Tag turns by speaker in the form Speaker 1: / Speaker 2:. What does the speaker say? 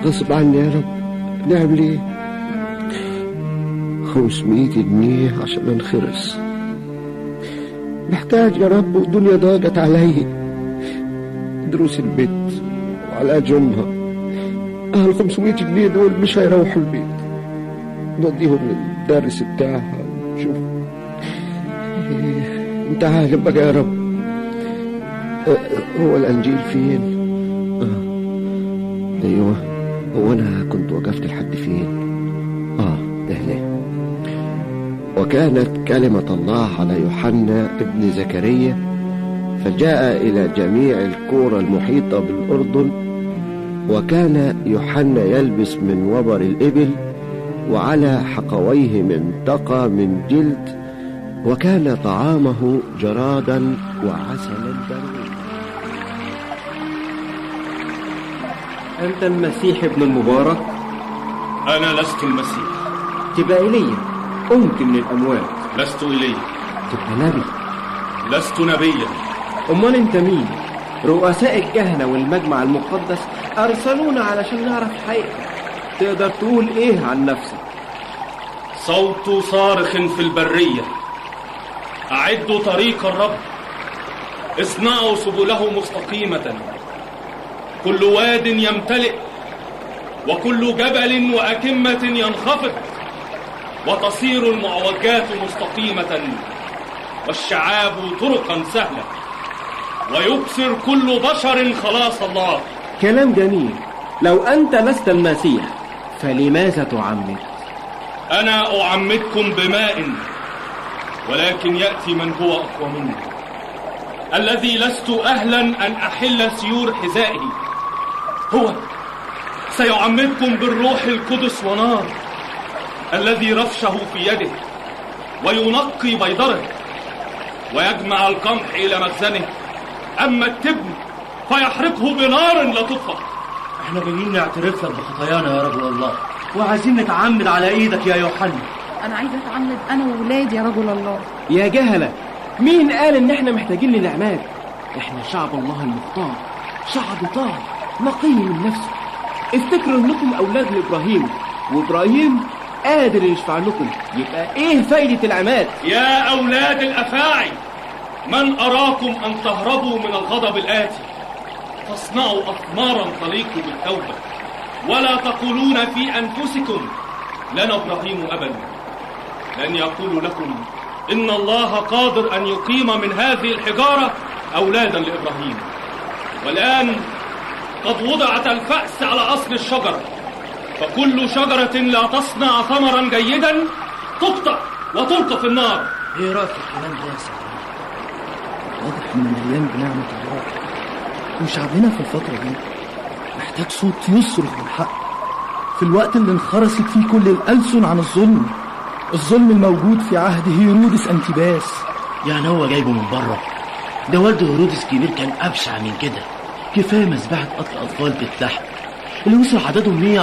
Speaker 1: غصب عني يا رب نعمل ايه 500 جنيه عشان انخرس محتاج يا رب والدنيا ضاقت علي دروس البيت وعلى جمها ال 500 جنيه دول مش هيروحوا البيت نوديهم للدرس بتاعها شوف إيه، انت عالم بقى يا رب هو الانجيل فين آه. ايوه هو انا كنت وقفت لحد فين اه ده ليه وكانت كلمة الله على يوحنا ابن زكريا فجاء إلى جميع القرى المحيطة بالأردن وكان يوحنا يلبس من وبر الإبل وعلى حقويه منطقة من جلد وكان طعامه جرادا وعسلا بريا
Speaker 2: أنت المسيح ابن المبارك
Speaker 3: أنا لست المسيح
Speaker 2: تبقى إيليا قمت من الأموات
Speaker 3: لست إلي
Speaker 2: تبقى نبي
Speaker 3: لست نبيا
Speaker 2: أمال أنت مين؟ رؤساء الكهنة والمجمع المقدس أرسلونا علشان نعرف الحقيقة تقدر تقول إيه عن نفسك؟
Speaker 3: صوت صارخ في البرية أعدوا طريق الرب اصنعوا سبله مستقيمة كل واد يمتلئ وكل جبل وأكمة ينخفض وتصير المعوجات مستقيمة والشعاب طرقا سهلة ويبصر كل بشر خلاص الله
Speaker 2: كلام جميل لو أنت لست المسيح فلماذا تعمد؟
Speaker 3: أنا أعمدكم بماء ولكن يأتي من هو أقوى مني الذي لست أهلا أن أحل سيور حذائه هو سيعمدكم بالروح القدس ونار الذي رفشه في يده وينقي بيضره ويجمع القمح إلى مخزنه أما التبن فيحرقه بنار لا تطفأ
Speaker 4: احنا جايين نعترف لك بخطايانا يا رجل الله وعايزين نتعمد على ايدك يا يوحنا
Speaker 5: أنا عايزة أتعمد أنا وولادي يا رجل الله
Speaker 2: يا جهلة مين قال إن إحنا محتاجين لنعمات؟ إحنا شعب الله المختار شعب طاهر نقي من نفسه افتكروا إنكم أولاد لإبراهيم وإبراهيم قادر يشفع لكم يبقى إيه فايدة العماد؟
Speaker 3: يا أولاد الأفاعي من أراكم أن تهربوا من الغضب الآتي تصنعوا أثمارا تليق بالتوبة ولا تقولون في أنفسكم لنا إبراهيم أبا لن يقول لكم إن الله قادر أن يقيم من هذه الحجارة أولادا لإبراهيم والآن قد وضعت الفأس على أصل الشجرة فكل شجرة لا تصنع ثمرا جيدا تقطع وتلقى في النار
Speaker 4: ايه رايك في الكلام ده يا سيدي
Speaker 6: واضح انه مليان بنعمة الله وشعبنا في الفترة دي محتاج صوت يصرخ بالحق في الوقت اللي انخرست فيه كل الألسن عن الظلم الظلم الموجود في عهد هيرودس أنتيباس
Speaker 4: يعني هو جايبه من بره ده والد هيرودس كبير كان ابشع من كده كفايه مذبحه قتل اطفال بالتحت اللي وصل عددهم 100